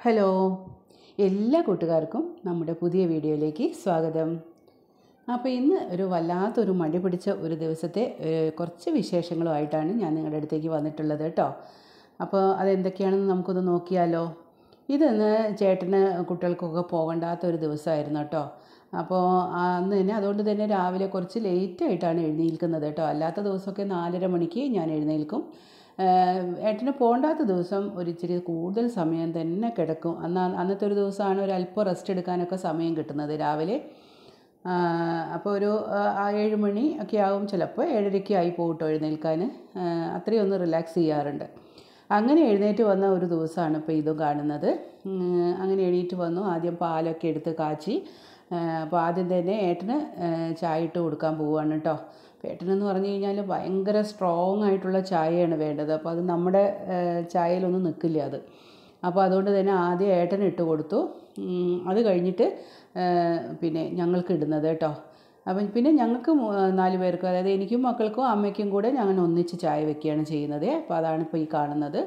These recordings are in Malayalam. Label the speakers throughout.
Speaker 1: ഹലോ എല്ലാ കൂട്ടുകാർക്കും നമ്മുടെ പുതിയ വീഡിയോയിലേക്ക് സ്വാഗതം അപ്പോൾ ഇന്ന് ഒരു വല്ലാത്തൊരു മടി പിടിച്ച ഒരു ദിവസത്തെ ഏഹ്, കുറച്ച് വിശേഷങ്ങളുമായിട്ടാണ് ഞാൻ നിങ്ങളുടെ അടുത്തേക്ക് വന്നിട്ടുള്ളത് കേട്ടോ അപ്പോൾ അതെന്തൊക്കെയാണെന്ന് നമുക്കൊന്ന് നോക്കിയാലോ ഇതെന്ന് ചേട്ടന് കുട്ടികൾക്കൊക്കെ പോകണ്ടാത്ത ഒരു ദിവസമായിരുന്നു കേട്ടോ അപ്പോൾ അന്ന് തന്നെ അതുകൊണ്ട് തന്നെ രാവിലെ കുറച്ച് ലേറ്റായിട്ടാണ് എഴുന്നേൽക്കുന്നത് കേട്ടോ അല്ലാത്ത ദിവസമൊക്കെ നാലര മണിക്ക് ഞാൻ എഴുന്നേൽക്കും ഏഹ് ഏട്ടന് പോണ്ടാത്ത ദിവസം ഒരു ഇച്ചിരി കൂടുതൽ സമയം തന്നെ കിടക്കും അന്ന് അന്നത്തെ ഒരു ദിവസമാണ് ഒരു അല്പം റെസ്റ്റ് എടുക്കാനൊക്കെ സമയം കിട്ടുന്നത് രാവിലെ അപ്പോൾ ഒരു ആ, ഏഴ് മണി ഒക്കെ ആവും ചിലപ്പോൾ ഏഴരയ്ക്ക് ആയി പോകട്ടോ എഴുന്നേൽക്കാൻ അത്രയും ഒന്ന് റിലാക്സ് ചെയ്യാറുണ്ട് അങ്ങനെ എഴുന്നേറ്റ് വന്ന ഒരു ദിവസമാണ് ഇപ്പോൾ ഇതും കാണുന്നത് ഉം, അങ്ങനെ എണീറ്റ് വന്നു ആദ്യം പാലൊക്കെ എടുത്ത് കാച്ചി അപ്പോൾ ആദ്യം തന്നെ ഏട്ടന് ആ, ചായ ഇട്ട് കൊടുക്കാൻ പോവുകയാണ് കേട്ടോ അപ്പോൾ ഏട്ടനെന്ന് പറഞ്ഞു കഴിഞ്ഞാൽ ഭയങ്കര സ്ട്രോങ് ആയിട്ടുള്ള ചായയാണ് വേണ്ടത് അപ്പോൾ അത് നമ്മുടെ ആ, ചായയിലൊന്നും നിൽക്കില്ല അത് അപ്പോൾ അതുകൊണ്ട് തന്നെ ആദ്യം ഏട്ടന് ഇട്ട് കൊടുത്തു ഉം, അത് കഴിഞ്ഞിട്ട് ആ, പിന്നെ ഞങ്ങൾക്ക് ഇടുന്നത് കേട്ടോ അപ്പം പിന്നെ ഞങ്ങൾക്ക് മൂ- നാല് പേർക്കും അതായത് എനിക്കും മക്കൾക്കും അമ്മയ്ക്കും കൂടെ ഞങ്ങൾ ഒന്നിച്ച് ചായ വെക്കുകയാണ് ചെയ്യുന്നത് അപ്പോൾ അതാണ് ഇപ്പോൾ ഈ കാണുന്നത്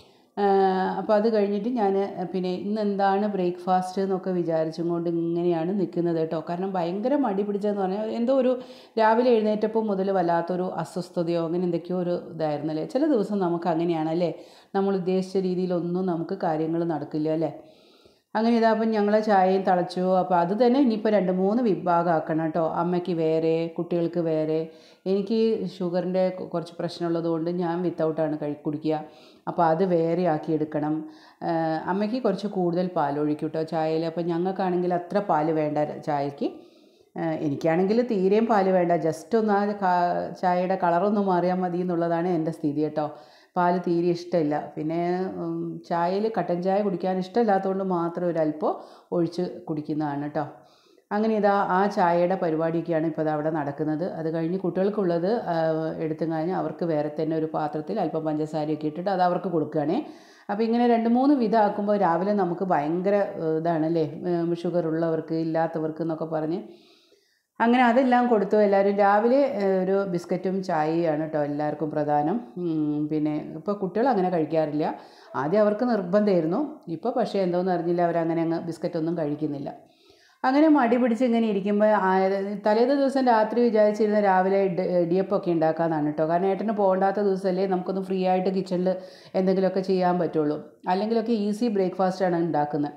Speaker 1: അപ്പോൾ അത് കഴിഞ്ഞിട്ട് ഞാൻ പിന്നെ ഇന്ന് എന്താണ് ബ്രേക്ക്ഫാസ്റ്റ് എന്നൊക്കെ വിചാരിച്ചും കൊണ്ട് ഇങ്ങനെയാണ് നിൽക്കുന്നത് കേട്ടോ കാരണം ഭയങ്കര മടി പിടിച്ചതെന്ന് പറഞ്ഞാൽ എന്തോ ഒരു രാവിലെ എഴുന്നേറ്റപ്പോൾ മുതൽ വല്ലാത്തൊരു അസ്വസ്ഥതയോ അങ്ങനെ എന്തൊക്കെയോ ഒരു ഇതായിരുന്നല്ലേ ചില ദിവസം നമുക്ക് അങ്ങനെയാണല്ലേ നമ്മൾ ഉദ്ദേശിച്ച രീതിയിലൊന്നും നമുക്ക് കാര്യങ്ങൾ നടക്കില്ല അല്ലേ അങ്ങനെ ഇതാ അപ്പം ഞങ്ങൾ ചായയും തിളച്ചു അപ്പോൾ അത് തന്നെ ഇനിയിപ്പോൾ രണ്ട് മൂന്ന് വിഭാഗമാക്കണം കേട്ടോ അമ്മയ്ക്ക് വേറെ കുട്ടികൾക്ക് വേറെ എനിക്ക് ഷുഗറിൻ്റെ കുറച്ച് പ്രശ്നമുള്ളത് കൊണ്ട് ഞാൻ വിത്തൗട്ടാണ് കഴി കുടിക്കുക അപ്പോൾ അത് വേറെ ആക്കി എടുക്കണം ആ, അമ്മയ്ക്ക് കുറച്ച് കൂടുതൽ പാൽ ഒഴിക്കും കേട്ടോ ചായയിൽ അപ്പോൾ ഞങ്ങൾക്കാണെങ്കിൽ അത്ര പാല് വേണ്ട ചായക്ക് ആ, എനിക്കാണെങ്കിൽ തീരെയും പാല് വേണ്ട ജസ്റ്റ് ഒന്ന് ആ കാ- ചായയുടെ കളറൊന്ന് മാറിയാൽ മതി എന്നുള്ളതാണ് എൻ്റെ സ്ഥിതി കേട്ടോ പാല് തീരെ ഇഷ്ടമില്ല പിന്നെ ചായയിൽ കട്ടൻ ചായ കുടിക്കാൻ ഇഷ്ടമില്ലാത്തതുകൊണ്ട് മാത്രം ഒരല്പം ഒഴിച്ച് കുടിക്കുന്നതാണ് കേട്ടോ അങ്ങനെ ഇതാ ആ ചായയുടെ പരിപാടിയൊക്കെയാണ് ഇപ്പോൾ ഇത് അവിടെ നടക്കുന്നത് അത് കഴിഞ്ഞ് കുട്ടികൾക്കുള്ളത് ആ, എടുത്തു കഴിഞ്ഞ് അവർക്ക് വേറെ തന്നെ ഒരു പാത്രത്തിൽ അല്പം പഞ്ചസാരയൊക്കെ ഇട്ടിട്ട് അത് അവർക്ക് കൊടുക്കുകയാണേ അപ്പോൾ ഇങ്ങനെ രണ്ട് മൂന്ന് വിധമാക്കുമ്പോൾ രാവിലെ നമുക്ക് ഭയങ്കര ഏഹ്, ഇതാണല്ലേ ഷുഗർ ഉള്ളവർക്ക് ഇല്ലാത്തവർക്ക് എന്നൊക്കെ പറഞ്ഞ് അങ്ങനെ അതെല്ലാം കൊടുത്തു എല്ലാവരും രാവിലെ ഏഹ്, ഒരു ബിസ്ക്കറ്റും ചായയാണ് കേട്ടോ എല്ലാവർക്കും പ്രധാനം ഉം, പിന്നെ ഇപ്പോൾ കുട്ടികൾ അങ്ങനെ കഴിക്കാറില്ല ആദ്യം അവർക്ക് നിർബന്ധമായിരുന്നു ഇപ്പോൾ പക്ഷേ എന്തോന്ന് അറിഞ്ഞില്ല അവരങ്ങനെ അങ്ങ് ബിസ്ക്കറ്റൊന്നും കഴിക്കുന്നില്ല അങ്ങനെ മടി പിടിച്ച് ഇങ്ങനെ ഇരിക്കുമ്പോൾ തലേന്ന് ദിവസം രാത്രി വിചാരിച്ചിരുന്ന രാവിലെ ഇഡ് ഇടിയപ്പമൊക്കെ ഉണ്ടാക്കാമെന്നാണ് കേട്ടോ കാരണം ഏട്ടന് പോകണ്ടാത്ത ദിവസമല്ലേ നമുക്കൊന്ന് ഫ്രീ ആയിട്ട് കിച്ചണിൽ എന്തെങ്കിലുമൊക്കെ ചെയ്യാൻ പറ്റുള്ളൂ അല്ലെങ്കിലൊക്കെ ഈസി ബ്രേക്ക്ഫാസ്റ്റാണ് ഉണ്ടാക്കുന്നത്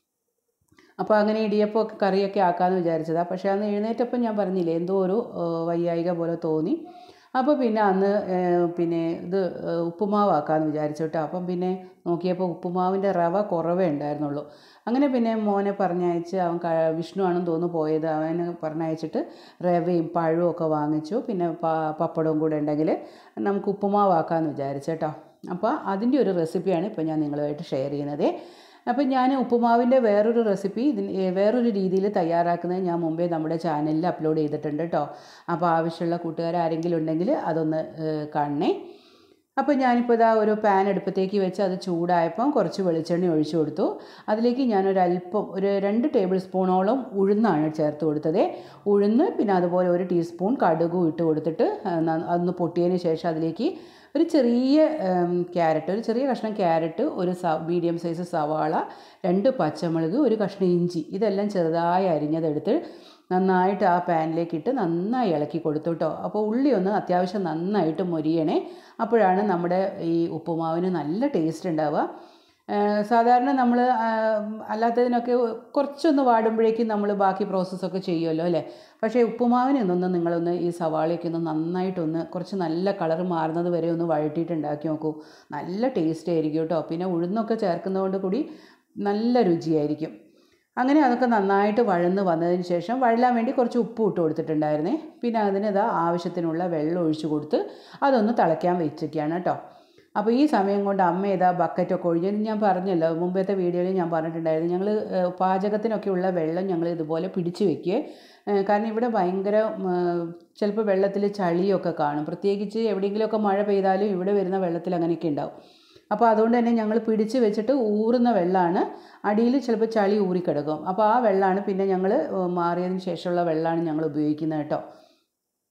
Speaker 1: അപ്പോൾ അങ്ങനെ ഇടിയപ്പമൊക്കെ കറിയൊക്കെ ആക്കാമെന്ന് വിചാരിച്ചതാണ് പക്ഷേ അന്ന് എഴുന്നേറ്റപ്പം ഞാൻ പറഞ്ഞില്ലേ എന്തോ ഒരു ഏഹ്, വയ്യായിക പോലെ തോന്നി അപ്പോൾ പിന്നെ അന്ന് ഏഹ്, പിന്നെ ഇത് ഏഹ്, ഉപ്പുമാവാക്കാമെന്ന് വിചാരിച്ചു കേട്ടോ അപ്പം പിന്നെ നോക്കിയപ്പോൾ ഉപ്പുമാവിൻ്റെ റവ കുറവേ ഉണ്ടായിരുന്നുള്ളൂ അങ്ങനെ പിന്നെ മോനെ പറഞ്ഞയച്ച് അവൻ ക വിഷ്ണു ആണെന്ന് തോന്നുന്നു പോയത് അവന് പറഞ്ഞയച്ചിട്ട് റവയും പഴവും ഒക്കെ വാങ്ങിച്ചു പിന്നെ പ- പപ്പടവും കൂടെ ഉണ്ടെങ്കിൽ നമുക്ക് ഉപ്പുമാവാക്കാമെന്ന് വിചാരിച്ചു കേട്ടോ അപ്പോൾ അതിൻ്റെ ഒരു റെസിപ്പിയാണ് ഇപ്പോൾ ഞാൻ നിങ്ങളുമായിട്ട് ഷെയർ ചെയ്യുന്നത് അപ്പം ഞാൻ ഉപ്പുമാവിൻ്റെ വേറൊരു റെസിപ്പി ഇതിന് ഏ, വേറൊരു രീതിയിൽ തയ്യാറാക്കുന്നത് ഞാൻ മുമ്പേ നമ്മുടെ ചാനലിൽ അപ്ലോഡ് ചെയ്തിട്ടുണ്ട് കേട്ടോ അപ്പോൾ ആവശ്യമുള്ള കൂട്ടുകാർ ആരെങ്കിലും ഉണ്ടെങ്കിൽ അതൊന്ന് ഏ, കാണണേ അപ്പോൾ ഞാനിപ്പോൾ ഇതാ ഒരു പാൻ അടുപ്പത്തേക്ക് വെച്ച് അത് ചൂടായപ്പം കുറച്ച് വെളിച്ചെണ്ണ ഒഴിച്ചു കൊടുത്തു അതിലേക്ക് ഞാനൊരല്പം ഒരു രണ്ട് ടേബിൾ സ്പൂണോളം ഉഴുന്നാണ് ചേർത്ത് കൊടുത്തത് ഉഴുന്ന് പിന്നെ അതുപോലെ ഒരു ടീസ്പൂൺ കടുകും ഇട്ട് കൊടുത്തിട്ട് ആ, ന- അതൊന്ന് പൊട്ടിയതിന് ശേഷം അതിലേക്ക് ഒരു ചെറിയ ക്യാരറ്റ് ഒരു ചെറിയ കഷ്ണം ക്യാരറ്റ് ഒരു സ മീഡിയം സൈസ് സവാള രണ്ട് പച്ചമുളക് ഒരു കഷ്ണം ഇഞ്ചി ഇതെല്ലാം ചെറുതായി അരിഞ്ഞതെടുത്ത് നന്നായിട്ട് ആ പാനിലേക്ക് ഇട്ട് നന്നായി ഇളക്കി കൊടുത്തു കേട്ടോ അപ്പോൾ ഉള്ളി ഒന്ന് അത്യാവശ്യം നന്നായിട്ട് മൊരിയണേ അപ്പോഴാണ് നമ്മുടെ ഈ ഉപ്പുമാവിന് നല്ല ടേസ്റ്റ് ഉണ്ടാവുക ആ, സാധാരണ നമ്മൾ അല്ലാത്തതിനൊക്കെ കുറച്ചൊന്ന് വാടുമ്പോഴേക്കും നമ്മൾ ബാക്കി പ്രോസസ്സൊക്കെ ചെയ്യുമല്ലോ അല്ലേ പക്ഷേ ഉപ്പുമാവിന് ഇന്നൊന്ന് നിങ്ങളൊന്ന് ഈ സവാളയൊക്കെ ഒന്ന് നന്നായിട്ടൊന്ന് കുറച്ച് നല്ല കളർ മാറുന്നത് വരെ ഒന്ന് വഴറ്റിയിട്ട് ഉണ്ടാക്കി നോക്കൂ നല്ല ടേസ്റ്റ് ആയിരിക്കും കേട്ടോ പിന്നെ ഉഴുന്നൊക്കെ ചേർക്കുന്നതുകൊണ്ട് കൂടി നല്ല രുചിയായിരിക്കും അങ്ങനെ അതൊക്കെ നന്നായിട്ട് വഴന്ന് വന്നതിന് ശേഷം വഴലാൻ വേണ്ടി കുറച്ച് ഉപ്പ് ഇട്ട് കൊടുത്തിട്ടുണ്ടായിരുന്നേ പിന്നെ അതിന് ഇതാ ആവശ്യത്തിനുള്ള വെള്ളം ഒഴിച്ച് കൊടുത്ത് അതൊന്ന് തിളയ്ക്കാൻ വെച്ചിരിക്കുകയാണ് കേട്ടോ അപ്പോൾ ഈ സമയം കൊണ്ട് അമ്മ ഏതാ ബക്കറ്റൊക്കെ ഒഴിഞ്ഞ് ഞാൻ പറഞ്ഞല്ലോ മുമ്പത്തെ വീഡിയോയിൽ ഞാൻ പറഞ്ഞിട്ടുണ്ടായിരുന്നു ഞങ്ങൾ പാചകത്തിനൊക്കെ ഉള്ള വെള്ളം ഞങ്ങൾ ഇതുപോലെ പിടിച്ച് വെക്കുക കാരണം ഇവിടെ ഭയങ്കര ചിലപ്പോൾ വെള്ളത്തിൽ ചളിയൊക്കെ കാണും പ്രത്യേകിച്ച് എവിടെയെങ്കിലുമൊക്കെ മഴ പെയ്താലും ഇവിടെ വരുന്ന വെള്ളത്തിൽ അങ്ങനെയൊക്കെ ഉണ്ടാവും അപ്പോൾ അതുകൊണ്ട് തന്നെ ഞങ്ങൾ പിടിച്ച് വെച്ചിട്ട് ഊറുന്ന വെള്ളമാണ് അടിയിൽ ചിലപ്പോൾ ചളി ഊറിക്കിടക്കും അപ്പോൾ ആ വെള്ളമാണ് പിന്നെ ഞങ്ങൾ മാറിയതിന് ശേഷമുള്ള വെള്ളമാണ് ഞങ്ങൾ ഉപയോഗിക്കുന്നത് കേട്ടോ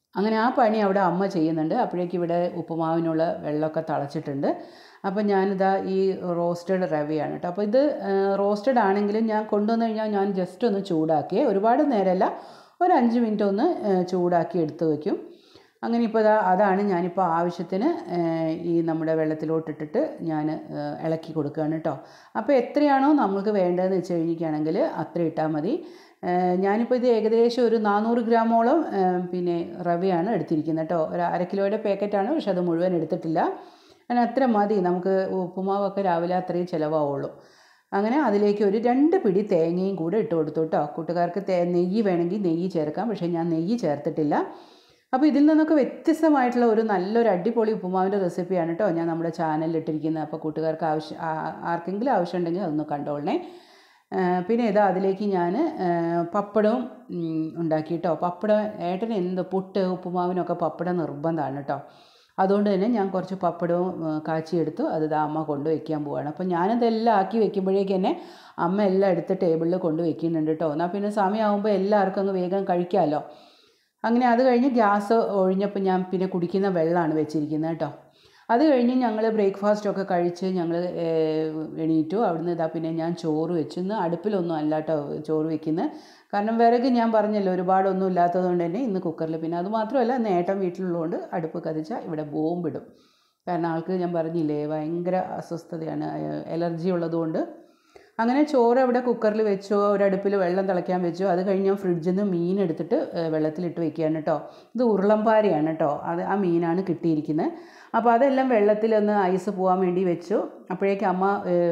Speaker 1: അങ്ങനെ ആ പണി അവിടെ അമ്മ ചെയ്യുന്നുണ്ട് അപ്പോഴേക്കും ഇവിടെ ഉപ്പുമാവിനുള്ള വെള്ളമൊക്കെ തിളച്ചിട്ടുണ്ട് അപ്പോൾ ഞാനിതാ ഈ റോസ്റ്റഡ് റവയാണ് കേട്ടോ അപ്പോൾ ഇത് റോസ്റ്റഡ് ആണെങ്കിലും ഞാൻ കൊണ്ടുവന്നു കഴിഞ്ഞാൽ ഞാൻ ജസ്റ്റ് ഒന്ന് ചൂടാക്കിയേ ഒരുപാട് നേരമല്ല ഒരു അഞ്ച് മിനിറ്റ് ഒന്ന് ചൂടാക്കി എടുത്ത് വയ്ക്കും അങ്ങനെ ഇപ്പോൾ ഇതാ അതാണ് ഞാനിപ്പോൾ ആവശ്യത്തിന് ഈ നമ്മുടെ വെള്ളത്തിലോട്ടിട്ടിട്ട് ഞാൻ ഇളക്കി കൊടുക്കുകയാണ് കേട്ടോ അപ്പോൾ എത്രയാണോ നമുക്ക് വേണ്ടതെന്ന് വെച്ച് കഴിഞ്ഞിരിക്കുകയാണെങ്കിൽ അത്ര ഇട്ടാൽ മതി ഞാനിപ്പോൾ ഇത് ഏകദേശം ഒരു നാനൂറ് ഗ്രാമോളം പിന്നെ റവയാണ് എടുത്തിരിക്കുന്നത് കേട്ടോ ഒരു അര കിലോയുടെ പാക്കറ്റാണ് പക്ഷെ അത് മുഴുവൻ എടുത്തിട്ടില്ല അങ്ങനെ അത്ര മതി നമുക്ക് ഉപ്പുമാവൊക്കെ രാവിലെ അത്രയും ചിലവാവുള്ളൂ അങ്ങനെ അതിലേക്ക് ഒരു രണ്ട് പിടി തേങ്ങയും കൂടെ ഇട്ട് കൊടുത്തു കേട്ടോ കൂട്ടുകാർക്ക് തേ നെയ്യ് വേണമെങ്കിൽ നെയ്യ് ചേർക്കാം പക്ഷേ ഞാൻ നെയ്യ് ചേർത്തിട്ടില്ല അപ്പോൾ ഇതിൽ നിന്നൊക്കെ വ്യത്യസ്തമായിട്ടുള്ള ഒരു നല്ലൊരു അടിപൊളി ഉപ്പുമാവിൻ്റെ റെസിപ്പിയാണ് കേട്ടോ ഞാൻ നമ്മുടെ ചാനലിൽ ഇട്ടിരിക്കുന്നത് അപ്പോൾ കൂട്ടുകാർക്ക് ആവശ്യം ആർക്കെങ്കിലും ആവശ്യമുണ്ടെങ്കിൽ അതൊന്ന് കണ്ടോളണേ പിന്നെ ഇതാ അതിലേക്ക് ഞാൻ പപ്പടവും ഉണ്ടാക്കി കേട്ടോ പപ്പടം ഏട്ടന് എന്ത് പുട്ട് ഉപ്പുമാവിനൊക്കെ പപ്പടം നിർബന്ധമാണ് കേട്ടോ അതുകൊണ്ട് തന്നെ ഞാൻ കുറച്ച് പപ്പടവും കാച്ചിയെടുത്തു അത് ഇതാ അമ്മ കൊണ്ട് വയ്ക്കാൻ പോവാണ് അപ്പോൾ ഞാനതെല്ലാം ആക്കി വെക്കുമ്പോഴേക്ക് തന്നെ അമ്മ എല്ലാം എടുത്ത് ടേബിളിൽ കൊണ്ട് വെക്കുന്നുണ്ട് കേട്ടോ എന്നാൽ പിന്നെ സമയമാകുമ്പോൾ എല്ലാവർക്കും അങ്ങ് വേഗം കഴിക്കാമല്ലോ അങ്ങനെ അത് കഴിഞ്ഞ് ഗ്യാസ് ഒഴിഞ്ഞപ്പോൾ ഞാൻ പിന്നെ കുടിക്കുന്ന വെള്ളമാണ് വെച്ചിരിക്കുന്നത് കേട്ടോ അത് കഴിഞ്ഞ് ഞങ്ങൾ ബ്രേക്ക്ഫാസ്റ്റൊക്കെ കഴിച്ച് ഞങ്ങൾ എണീറ്റു അവിടുന്ന് ഇതാ പിന്നെ ഞാൻ ചോറ് വെച്ചു ഇന്ന് അടുപ്പിലൊന്നും അല്ല കേട്ടോ ചോറ് വെക്കുന്നത് കാരണം വിറക് ഞാൻ പറഞ്ഞല്ലോ ഒരുപാടൊന്നും ഇല്ലാത്തതുകൊണ്ട് തന്നെ ഇന്ന് കുക്കറിൽ പിന്നെ അത് മാത്രമല്ല നേട്ടം വീട്ടിലുള്ളതുകൊണ്ട് അടുപ്പ് കത്തിച്ചാൽ ഇവിടെ ബോംബിടും കാരണം ആൾക്ക് ഞാൻ പറഞ്ഞില്ലേ ഭയങ്കര അസ്വസ്ഥതയാണ് എലർജി ഉള്ളതുകൊണ്ട് അങ്ങനെ ചോറ് അവിടെ കുക്കറിൽ വെച്ചു ഒരടുപ്പിൽ വെള്ളം തിളയ്ക്കാൻ വെച്ചു അത് കഴിഞ്ഞ് ഞാൻ ഫ്രിഡ്ജിൽ നിന്ന് മീൻ എടുത്തിട്ട് വെള്ളത്തിലിട്ട് വെക്കുകയാണ് കേട്ടോ ഇത് ഉരുളംപാരയാണ് കേട്ടോ അത് ആ മീനാണ് കിട്ടിയിരിക്കുന്നത് അപ്പോൾ അതെല്ലാം വെള്ളത്തിലൊന്ന് ഐസ് പോകാൻ വേണ്ടി വെച്ചു അപ്പോഴേക്കും അമ്മ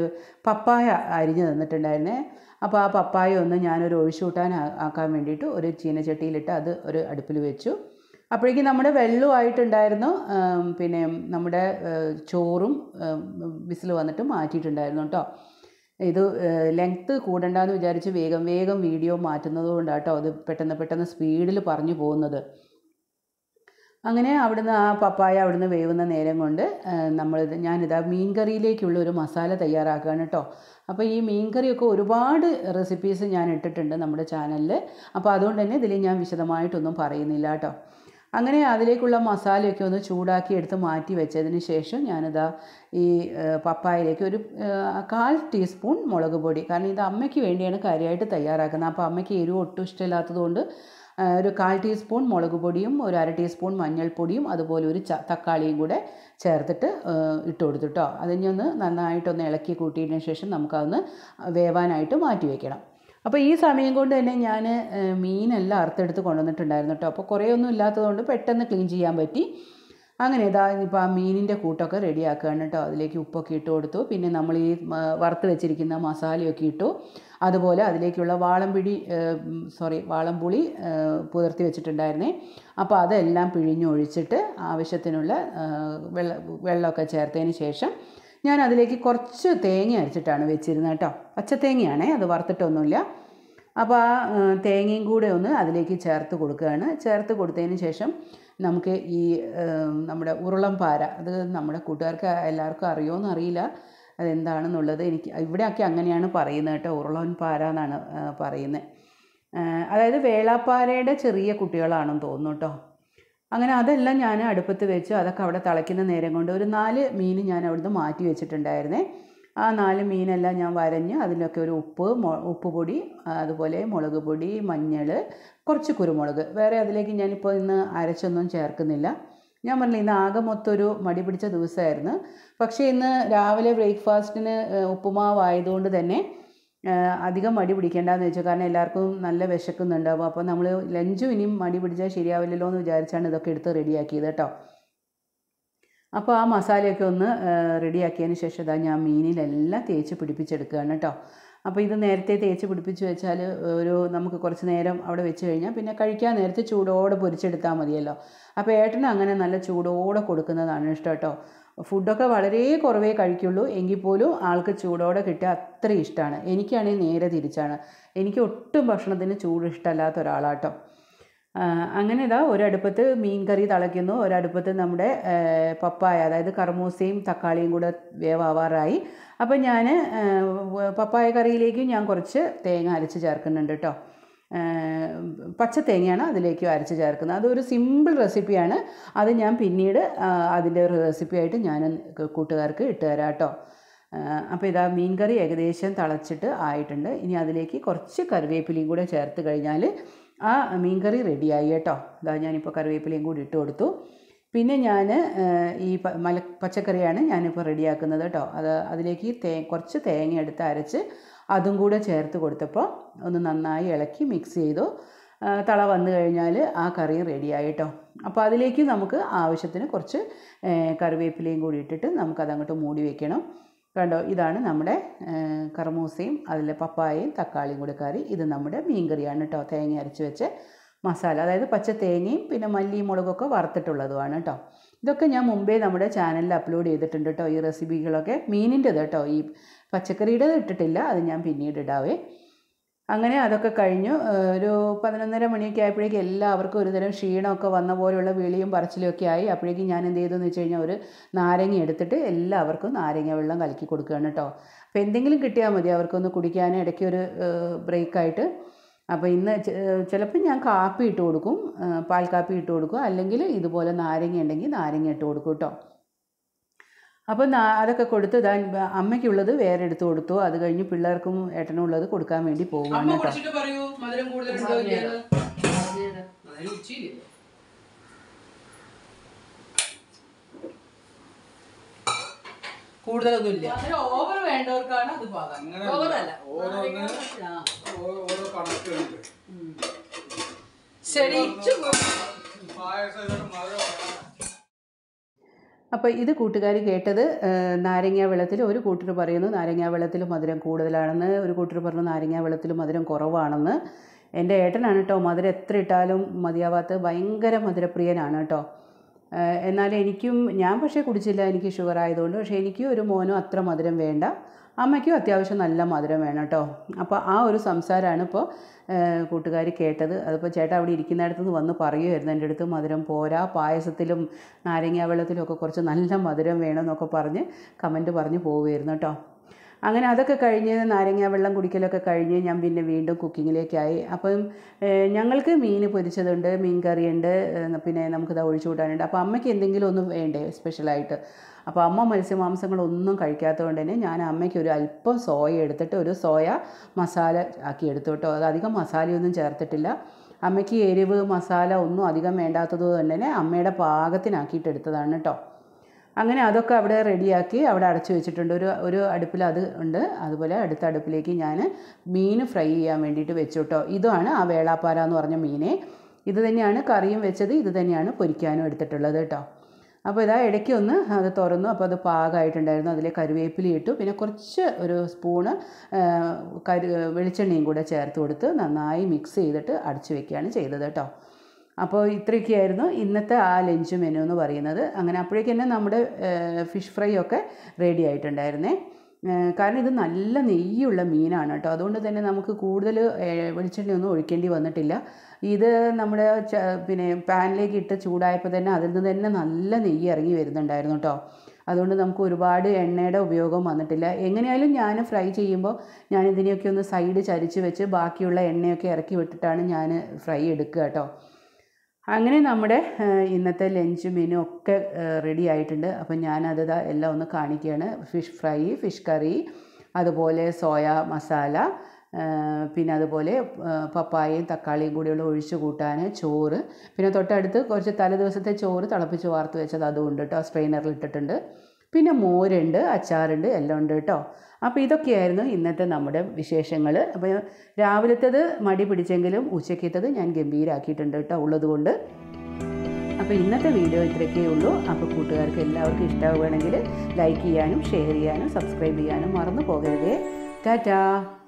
Speaker 1: പപ്പായ അരിഞ്ഞ് തന്നിട്ടുണ്ടായിരുന്നേ അപ്പോൾ ആ പപ്പായ ഒന്ന് ഞാനൊരു ഒഴിച്ചുകൂട്ടാൻ ആക്കാൻ വേണ്ടിയിട്ട് ഒരു ചീനച്ചട്ടിയിലിട്ട് അത് ഒരു അടുപ്പിൽ വെച്ചു അപ്പോഴേക്കും നമ്മുടെ വെള്ളമായിട്ടുണ്ടായിരുന്നു പിന്നെ നമ്മുടെ ചോറും വിസിൽ വന്നിട്ട് മാറ്റിയിട്ടുണ്ടായിരുന്നു കേട്ടോ ഇത് ലെങ്ത്ത് കൂടണ്ടെന്ന് വിചാരിച്ച് വേഗം വേഗം വീഡിയോ മാറ്റുന്നത് കൊണ്ടാണ് കേട്ടോ അത് പെട്ടെന്ന് പെട്ടെന്ന് സ്പീഡിൽ പറഞ്ഞു പോകുന്നത് അങ്ങനെ അവിടുന്ന് ആ പപ്പായ അവിടുന്ന് വേവുന്ന നേരം കൊണ്ട് നമ്മളിത് ഞാനിതാ മീൻ കറിയിലേക്കുള്ള ഒരു മസാല തയ്യാറാക്കുകയാണ് കേട്ടോ അപ്പോൾ ഈ മീൻ കറിയൊക്കെ ഒരുപാട് റെസിപ്പീസ് ഞാൻ ഇട്ടിട്ടുണ്ട് നമ്മുടെ ചാനലിൽ അപ്പോൾ അതുകൊണ്ട് തന്നെ ഇതിൽ ഞാൻ വിശദമായിട്ടൊന്നും പറയുന്നില്ല കേട്ടോ അങ്ങനെ അതിലേക്കുള്ള മസാലയൊക്കെ ഒന്ന് ചൂടാക്കി എടുത്ത് മാറ്റി വെച്ചതിന് ശേഷം ഞാനിതാ ഈ പപ്പായയിലേക്ക് ഒരു കാൽ ടീസ്പൂൺ മുളക് പൊടി കാരണം ഇത് അമ്മയ്ക്ക് വേണ്ടിയാണ് കാര്യമായിട്ട് തയ്യാറാക്കുന്നത് അപ്പോൾ അമ്മയ്ക്ക് എരിവ് ഒട്ടും ഇഷ്ടമില്ലാത്തതുകൊണ്ട് ഒരു കാൽ ടീസ്പൂൺ മുളക് പൊടിയും ഒരു അര ടീസ്പൂൺ മഞ്ഞൾപ്പൊടിയും അതുപോലെ ഒരു ച തക്കാളിയും കൂടെ ചേർത്തിട്ട് ഇട്ട് കൊടുത്തു കേട്ടോ അതിനെ ഒന്ന് നന്നായിട്ടൊന്ന് ഇളക്കി കൂട്ടിയതിന് ശേഷം നമുക്കതൊന്ന് വേവാനായിട്ട് മാറ്റി വയ്ക്കണം അപ്പോൾ ഈ സമയം കൊണ്ട് തന്നെ ഞാൻ മീനെല്ലാം അറുത്തെടുത്ത് കൊണ്ടുവന്നിട്ടുണ്ടായിരുന്നു കേട്ടോ അപ്പോൾ കുറേ ഒന്നും ഇല്ലാത്തതുകൊണ്ട് പെട്ടെന്ന് ക്ലീൻ ചെയ്യാൻ പറ്റി അങ്ങനെ ഇതാ ഇപ്പോൾ ആ മീനിൻ്റെ കൂട്ടൊക്കെ റെഡിയാക്കുകയാണ് കേട്ടോ അതിലേക്ക് ഉപ്പൊക്കെ ഇട്ട് കൊടുത്തു പിന്നെ നമ്മൾ ഈ വറുത്ത് വെച്ചിരിക്കുന്ന മസാലയൊക്കെ ഇട്ടു അതുപോലെ അതിലേക്കുള്ള വാളംപിടി സോറി വാളംപുളി പുതിർത്തി വെച്ചിട്ടുണ്ടായിരുന്നേ അപ്പോൾ അതെല്ലാം പിഴിഞ്ഞൊഴിച്ചിട്ട് ആവശ്യത്തിനുള്ള വെള്ള വെള്ളമൊക്കെ ചേർത്തതിന് ശേഷം ഞാൻ അതിലേക്ക് കുറച്ച് തേങ്ങ അരച്ചിട്ടാണ് വെച്ചിരുന്നത് കേട്ടോ പച്ചത്തേങ്ങയാണേ അത് വറുത്തിട്ടൊന്നുമില്ല അപ്പോൾ ആ തേങ്ങയും കൂടെ ഒന്ന് അതിലേക്ക് ചേർത്ത് കൊടുക്കുകയാണ് ചേർത്ത് കൊടുത്തതിന് ശേഷം നമുക്ക് ഈ നമ്മുടെ ഉരുളം പാര അത് നമ്മുടെ കൂട്ടുകാർക്ക് എല്ലാവർക്കും അറിയുമോ അറിയില്ല അതെന്താണെന്നുള്ളത് എനിക്ക് ഇവിടെയൊക്കെ അങ്ങനെയാണ് പറയുന്നത് കേട്ടോ ഉരുളൻ പാര എന്നാണ് പറയുന്നത് അതായത് വേളാപ്പാരയുടെ ചെറിയ കുട്ടികളാണെന്ന് തോന്നുന്നു കേട്ടോ അങ്ങനെ അതെല്ലാം ഞാൻ അടുപ്പത്ത് വെച്ച് അതൊക്കെ അവിടെ തിളയ്ക്കുന്ന നേരം കൊണ്ട് ഒരു നാല് മീൻ ഞാൻ അവിടുന്ന് മാറ്റി വെച്ചിട്ടുണ്ടായിരുന്നേ ആ നാല് മീനെല്ലാം ഞാൻ വരഞ്ഞ് അതിലൊക്കെ ഒരു ഉപ്പ് ഉപ്പ് പൊടി അതുപോലെ മുളക് പൊടി മഞ്ഞൾ കുറച്ച് കുരുമുളക് വേറെ അതിലേക്ക് ഞാനിപ്പോൾ ഇന്ന് അരച്ചൊന്നും ചേർക്കുന്നില്ല ഞാൻ പറഞ്ഞില്ല ഇന്ന് ആകെ മൊത്തം ഒരു മടി പിടിച്ച ദിവസമായിരുന്നു പക്ഷേ ഇന്ന് രാവിലെ ബ്രേക്ക്ഫാസ്റ്റിന് ഉപ്പുമാവായതുകൊണ്ട് തന്നെ അധികം മടി പിടിക്കേണ്ടെന്ന് വെച്ചു കാരണം എല്ലാവർക്കും നല്ല വിശക്കുന്നുണ്ടാവും അപ്പോൾ നമ്മൾ ലഞ്ചും ഇനിയും മടി പിടിച്ചാൽ ശരിയാവില്ലല്ലോ എന്ന് വിചാരിച്ചാണ് ഇതൊക്കെ എടുത്ത് റെഡിയാക്കിയത് കേട്ടോ അപ്പോൾ ആ മസാലയൊക്കെ ഒന്ന് റെഡിയാക്കിയതിന് ശേഷം ഇതാ ഞാൻ മീനിലെല്ലാം തേച്ച് പിടിപ്പിച്ചെടുക്കുകയാണ് കേട്ടോ അപ്പോൾ ഇത് നേരത്തെ തേച്ച് പിടിപ്പിച്ച് വെച്ചാൽ ഒരു നമുക്ക് കുറച്ച് നേരം അവിടെ വെച്ച് കഴിഞ്ഞാൽ പിന്നെ കഴിക്കാൻ നേരത്തെ ചൂടോടെ പൊരിച്ചെടുത്താൽ മതിയല്ലോ അപ്പോൾ ഏട്ടന് അങ്ങനെ നല്ല ചൂടോടെ കൊടുക്കുന്നതാണ് ഇഷ്ടം കേട്ടോ ഫുഡൊക്കെ വളരെ കുറവേ കഴിക്കുള്ളൂ എങ്കിൽ പോലും ആൾക്ക് ചൂടോടെ കിട്ടിയ അത്ര ഇഷ്ടമാണ് എനിക്കാണെങ്കിൽ നേരെ തിരിച്ചാണ് എനിക്ക് ഒട്ടും ഭക്ഷണത്തിന് ചൂട് ഇഷ്ടമല്ലാത്ത ഒരാളാട്ടോ അങ്ങനെ ഇതാ ഒരടുപ്പത്ത് മീൻ കറി തിളയ്ക്കുന്നു ഒരടുപ്പത്ത് നമ്മുടെ പപ്പായ അതായത് കർമൂസയും തക്കാളിയും കൂടെ വേവാവാറായി അപ്പോൾ ഞാൻ പപ്പായ കറിയിലേക്ക് ഞാൻ കുറച്ച് തേങ്ങ അരച്ച് ചേർക്കുന്നുണ്ട് കേട്ടോ പച്ച തേങ്ങയാണ് അതിലേക്ക് അരച്ച് ചേർക്കുന്നത് അതൊരു സിമ്പിൾ റെസിപ്പിയാണ് അത് ഞാൻ പിന്നീട് ആ, അതിൻ്റെ ഒരു റെസിപ്പിയായിട്ട് ഞാൻ കൂട്ടുകാർക്ക് ഇട്ട് തരാം കേട്ടോ അപ്പോൾ ഇതാ മീൻ കറി ഏകദേശം തിളച്ചിട്ട് ആയിട്ടുണ്ട് ഇനി അതിലേക്ക് കുറച്ച് കറിവേപ്പിലയും കൂടെ ചേർത്ത് കഴിഞ്ഞാൽ ആ മീൻ കറി റെഡിയായി കേട്ടോ ഇതാ ഞാനിപ്പോൾ കറിവേപ്പിലയും കൂടി ഇട്ട് കൊടുത്തു പിന്നെ ഞാൻ ഈ പ- മല പച്ചക്കറിയാണ് ഞാനിപ്പോൾ റെഡിയാക്കുന്നത് കേട്ടോ അത് അതിലേക്ക് തേ കുറച്ച് തേങ്ങ എടുത്ത് അരച്ച് അതും കൂടെ ചേർത്ത് കൊടുത്തപ്പോൾ ഒന്ന് നന്നായി ഇളക്കി മിക്സ് ചെയ്തു ആ, തള വന്നു കഴിഞ്ഞാൽ ആ കറി റെഡിയായി കേട്ടോ അപ്പോൾ അതിലേക്ക് നമുക്ക് ആവശ്യത്തിന് കുറച്ച് ഏ, കറിവേപ്പിലയും കൂടി ഇട്ടിട്ട് നമുക്കതങ്ങോട്ട് മൂടി വെക്കണം കണ്ടോ ഇതാണ് നമ്മുടെ ഏ, കർമൂസയും അതിൽ പപ്പായയും തക്കാളിയും കൂടി കറി ഇത് നമ്മുടെ മീൻ കറിയാണ് കേട്ടോ തേങ്ങ അരച്ച് വെച്ച് മസാല അതായത് പച്ച തേങ്ങയും പിന്നെ മല്ലിയും മുളകൊക്കെ വറുത്തിട്ടുള്ളതുമാണ് കേട്ടോ ഇതൊക്കെ ഞാൻ മുമ്പേ നമ്മുടെ ചാനലിൽ അപ്ലോഡ് ചെയ്തിട്ടുണ്ട് കേട്ടോ ഈ റെസിപ്പികളൊക്കെ മീനിൻ്റെത് കേട്ടോ ഈ പച്ചക്കറിയുടെ ഇട്ടിട്ടില്ല അത് ഞാൻ പിന്നീട് ഇടാവേ അങ്ങനെ അതൊക്കെ കഴിഞ്ഞു ഏഹ് ഒരു പതിനൊന്നര മണിയൊക്കെ ആയപ്പോഴേക്കും എല്ലാവർക്കും ഒരുതരം ക്ഷീണമൊക്കെ വന്ന പോലെയുള്ള വിളിയും പറച്ചിലും ഒക്കെ ആയി അപ്പോഴേക്കും ഞാൻ എന്ത് ചെയ്തു എന്ന് വെച്ച് കഴിഞ്ഞാൽ ഒരു നാരങ്ങ എടുത്തിട്ട് എല്ലാവർക്കും നാരങ്ങ വെള്ളം കലക്കി കൊടുക്കുകയാണ് കേട്ടോ അപ്പോൾ എന്തെങ്കിലും കിട്ടിയാൽ മതി അവർക്കൊന്ന് കുടിക്കാൻ ഇടയ്ക്ക് ഒരു ബ്രേക്കായിട്ട് അപ്പോൾ ഇന്ന് ചിലപ്പോൾ ഞാൻ കാപ്പി ഇട്ട് കൊടുക്കും ഏഹ് പാൽ കാപ്പി ഇട്ട് കൊടുക്കും അല്ലെങ്കിൽ ഇതുപോലെ നാരങ്ങ ഉണ്ടെങ്കിൽ നാരങ്ങ ഇട്ട് കൊടുക്കും കേട്ടോ അപ്പോൾ നാ അതൊക്കെ കൊടുത്ത് ഇതാ അമ്മയ്ക്കുള്ളത് വേറെ എടുത്ത് കൊടുത്തു അത് കഴിഞ്ഞ് പിള്ളേർക്കും ഏട്ടനും ഉള്ളത് കൊടുക്കാൻ വേണ്ടി പോകുകയാണ്
Speaker 2: അമ്മ
Speaker 1: കേട്ടോ
Speaker 2: കുടിച്ചിട്ട് പറയൂ മധുരം കൂടുതലുണ്ടോ ഇല്ലയോ അതിന് ഉച്ചയില്ലേ കൂടുതലൊന്നും ഇല്ല ഓവർ വേണ്ടവർക്കാണ് അത് പാകം ഓവറല്ല
Speaker 3: ഓരോ ഓരോ കണക്കുണ്ട്
Speaker 2: ശരി
Speaker 3: പായസം ഇതൊക്കെ മധുരം വേണം.
Speaker 1: അപ്പോൾ ഇത് കൂട്ടുകാർ കേട്ടത് നാരങ്ങ വെള്ളത്തിൽ ഒരു കൂട്ടർ പറയുന്നു നാരങ്ങ വെള്ളത്തിൽ മധുരം കൂടുതലാണെന്ന് ഒരു കൂട്ടർ പറഞ്ഞു നാരങ്ങ വെള്ളത്തിൽ മധുരം കുറവാണെന്ന് എൻ്റെ ഏട്ടനാണ് കേട്ടോ മധുരം എത്ര ഇട്ടാലും മതിയാവാത്ത ഭയങ്കര മധുരപ്രിയനാണ് കേട്ടോ ഏഹ് എന്നാൽ എനിക്കും ഞാൻ പക്ഷേ കുടിച്ചില്ല എനിക്ക് ഷുഗർ ആയതുകൊണ്ട് പക്ഷേ എനിക്കും ഒരു മോനും അത്ര മധുരം വേണ്ട അമ്മയ്ക്കും അത്യാവശ്യം നല്ല മധുരം വേണം കേട്ടോ അപ്പോൾ ആ ഒരു സംസാരമാണ് ഇപ്പോൾ കൂട്ടുകാർ കേട്ടത് അതിപ്പോൾ ചേട്ടാ അവിടെ ഇരിക്കുന്നിടത്ത് നിന്ന് വന്ന് പറയുമായിരുന്നു എൻ്റെ അടുത്ത് മധുരം പോരാ പായസത്തിലും നാരങ്ങാ വെള്ളത്തിലും ഒക്കെ കുറച്ച് നല്ല മധുരം വേണമെന്നൊക്കെ പറഞ്ഞ് കമൻറ്റ് പറഞ്ഞ് പോവുമായിരുന്നു കേട്ടോ അങ്ങനെ അതൊക്കെ കഴിഞ്ഞ് നാരങ്ങാ വെള്ളം കുടിക്കലൊക്കെ കഴിഞ്ഞ് ഞാൻ പിന്നെ വീണ്ടും കുക്കിങ്ങിലേക്കായി അപ്പം ഏഹ്, ഞങ്ങൾക്ക് മീൻ പൊരിച്ചതുണ്ട് മീൻ കറിയുണ്ട് ഏഹ്, പിന്നെ നമുക്കിത് ഒഴിച്ചു കൂട്ടാനുണ്ട് അപ്പോൾ അമ്മയ്ക്ക് എന്തെങ്കിലും ഒന്ന് വേണ്ടേ സ്പെഷ്യലായിട്ട് അപ്പോൾ അമ്മ മത്സ്യമാംസങ്ങളൊന്നും കഴിക്കാത്തതുകൊണ്ട് തന്നെ ഞാൻ അമ്മയ്ക്ക് ഒരു അല്പം സോയ എടുത്തിട്ട് ഒരു സോയ മസാല ആക്കി എടുത്തു കേട്ടോ അത് അധികം മസാലയൊന്നും ചേർത്തിട്ടില്ല അമ്മയ്ക്ക് എരിവ് മസാല ഒന്നും അധികം വേണ്ടാത്തത് കൊണ്ട് തന്നെ അമ്മയുടെ പാകത്തിനാക്കിയിട്ട് എടുത്തതാണ് കേട്ടോ അങ്ങനെ അതൊക്കെ അവിടെ റെഡിയാക്കി അവിടെ അടച്ചു വെച്ചിട്ടുണ്ട് ഒരു ഒരു അടുപ്പിൽ അത് ഉണ്ട് അതുപോലെ അടുത്ത അടുപ്പിലേക്ക് ഞാൻ മീൻ ഫ്രൈ ചെയ്യാൻ വേണ്ടിയിട്ട് വെച്ചു കേട്ടോ ഇതാണ് ആ വേളാപ്പാര എന്ന് പറഞ്ഞ മീനെ ഇത് തന്നെയാണ് കറിയും വെച്ചത് ഇത് തന്നെയാണ് പൊരിക്കാനും എടുത്തിട്ടുള്ളത് കേട്ടോ അപ്പോൾ ഇതാ ഇടയ്ക്ക് ഒന്ന് അത് തുറന്നു അപ്പോൾ അത് പാകമായിട്ടുണ്ടായിരുന്നു അതിലെ കരുവേപ്പില ഇട്ടു പിന്നെ കുറച്ച് ഒരു സ്പൂണ് ആ, കരു വെളിച്ചെണ്ണയും കൂടെ ചേർത്ത് കൊടുത്ത് നന്നായി മിക്സ് ചെയ്തിട്ട് അടച്ചു വെക്കുകയാണ് ചെയ്തത് കേട്ടോ അപ്പോൾ ഇത്രയൊക്കെയായിരുന്നു ഇന്നത്തെ ആ ലഞ്ച് മെനു എന്ന് പറയുന്നത് അങ്ങനെ അപ്പോഴേക്കും തന്നെ നമ്മുടെ ഫിഷ് ഫ്രൈ ഒക്കെ റെഡി ആയിട്ടുണ്ടായിരുന്നേ ഏഹ് കാരണം ഇത് നല്ല നെയ്യുള്ള മീനാണ് കേട്ടോ അതുകൊണ്ട് തന്നെ നമുക്ക് കൂടുതൽ ഏഹ് വെളിച്ചെണ്ണയൊന്നും ഒഴിക്കേണ്ടി വന്നിട്ടില്ല ഇത് നമ്മുടെ ച- പിന്നെ പാനിലേക്ക് ഇട്ട് ചൂടായപ്പോൾ തന്നെ അതിൽ നിന്ന് തന്നെ നല്ല നെയ്യ് ഇറങ്ങി വരുന്നുണ്ടായിരുന്നു കേട്ടോ അതുകൊണ്ട് നമുക്ക് ഒരുപാട് എണ്ണയുടെ ഉപയോഗം വന്നിട്ടില്ല എങ്ങനെയായാലും ഞാൻ ഫ്രൈ ചെയ്യുമ്പോൾ ഞാൻ ഇതിനെയൊക്കെ ഒന്ന് സൈഡ് ചരിച്ച് വെച്ച് ബാക്കിയുള്ള എണ്ണയൊക്കെ ഇറക്കി വിട്ടിട്ടാണ് ഞാൻ ഫ്രൈ എടുക്കുക കേട്ടോ അങ്ങനെ നമ്മുടെ ഏഹ്, ഇന്നത്തെ ലഞ്ച് മെനു ഒക്കെ റെഡി ആയിട്ടുണ്ട് അപ്പം ഞാനത് ദാ എല്ലാം ഒന്ന് കാണിക്കുകയാണ് ഫിഷ് ഫ്രൈ ഫിഷ് കറി അതുപോലെ സോയ മസാല ഏഹ്, പിന്നെ അതുപോലെ ഏഹ്, പപ്പായയും തക്കാളിയും കൂടിയുള്ള ഒഴിച്ച് കൂട്ടാൻ ചോറ് പിന്നെ തൊട്ടടുത്ത് കുറച്ച് തലേദിവസത്തെ ചോറ് തിളപ്പിച്ച് വാർത്ത് വെച്ചത് അതും ഉണ്ട് കേട്ടോ സ്ട്രെയിനറിൽ ഇട്ടിട്ടുണ്ട് പിന്നെ മോരുണ്ട് അച്ചാറുണ്ട് എല്ലാം ഉണ്ട് കേട്ടോ അപ്പോൾ ഇതൊക്കെയായിരുന്നു ഇന്നത്തെ നമ്മുടെ വിശേഷങ്ങൾ അപ്പോൾ രാവിലത്തേത് മടി പിടിച്ചെങ്കിലും ഉച്ചക്കത്തേത് ഞാൻ ഗംഭീരാക്കിയിട്ടുണ്ട് കേട്ടോ ഉള്ളതുകൊണ്ട് അപ്പോൾ ഇന്നത്തെ വീഡിയോ ഇത്രയൊക്കെ ഉള്ളൂ അപ്പോൾ കൂട്ടുകാർക്ക് എല്ലാവർക്കും ഇഷ്ടമാവുകയാണെങ്കിൽ ലൈക്ക് ചെയ്യാനും ഷെയർ ചെയ്യാനും സബ്സ്ക്രൈബ് ചെയ്യാനും മറന്നു പോകരുതേ ടാറ്റാ